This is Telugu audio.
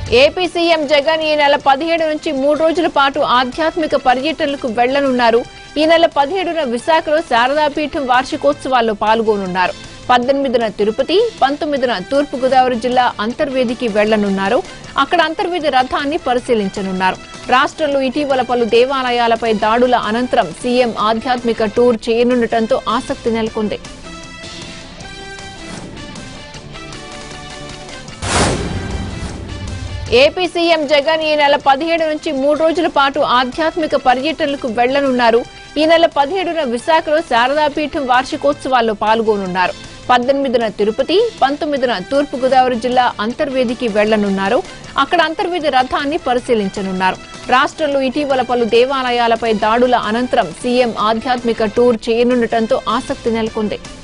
ఏపీ సీఎం జగన్ ఈ నెల పదిహేడు నుంచి మూడు రోజుల పాటు ఆధ్యాత్మిక పర్యటనలకు వెళ్లనున్నారు ఈ నెల పదిహేడున విశాఖలో శారదాపీఠం వార్షికోత్సవాల్లో పాల్గొనున్నారు పద్దెనిమిదిన తిరుపతి పంతొమ్మిదిన తూర్పుగోదావరి జిల్లా అంతర్వేదికి వెళ్లనున్నారు అక్కడ అంతర్వేది రథాన్ని పరిశీలించనున్నారు రాష్ట్రంలో ఇటీవల పలు దేవాలయాలపై దాడుల అనంతరం సీఎం ఆధ్యాత్మిక టూర్ చేయనుండటంతో ఆసక్తి నెలకొంది ఏపీ సీఎం జగన్ ఈ నెల పదిహేడు నుంచి మూడు రోజుల పాటు ఆధ్యాత్మిక పర్యటనలకు వెళ్లనున్నారు ఈ నెల పదిహేడున విశాఖలో శారదాపీఠం వార్షికోత్సవాల్లో పాల్గొనున్నారు పద్దెనిమిదిన తిరుపతి పంతొమ్మిదిన తూర్పుగోదావరి జిల్లా అంతర్వేదికి వెళ్లనున్నారు అక్కడ అంతర్వేది రథాన్ని పరిశీలించనున్నారు రాష్ట్రంలో ఇటీవల పలు దేవాలయాలపై దాడుల అనంతరం సీఎం ఆధ్యాత్మిక టూర్ చేయనుండటంతో ఆసక్తి నెలకొంది